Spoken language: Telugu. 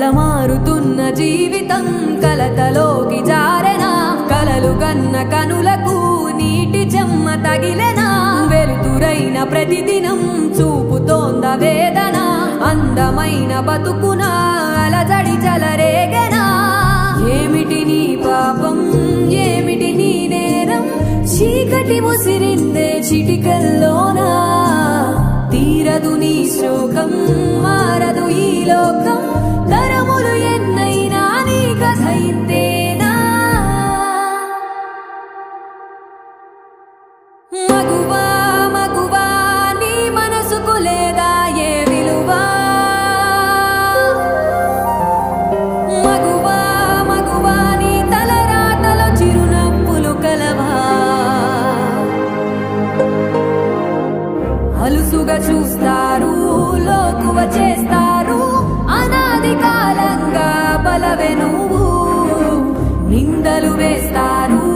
మారుతున్న జీవితం కలతలోకి జారెనా కలలు కన్న కనులకు నీటి చెమ్మ తగిలెనా వెలుతురైన ప్రతిదినం చూపుతోంద వేదన అందమైన బతుకున అలజడి చలరేగెనా ఏమిటి నీ పాపం ఏమిటి నీ నేరం చీకటి ముసిరిందే చిటికల్లోనా తీరదు నీ శోకం మారదు ఈ లోకం తరములు ఎన్నైనా నీ కథ ఇంతేనా మగువా మగువా నీ మనసుకు లేదా ఏ విలువా మగువా మగువా నీ తలరాతలో చిరునవ్వులు కలవా అలుసుగా చూస్తారు లోకువ చేస్తారు అనాది కాలంగా బలవే నువ్వు నిందలు వేస్తారు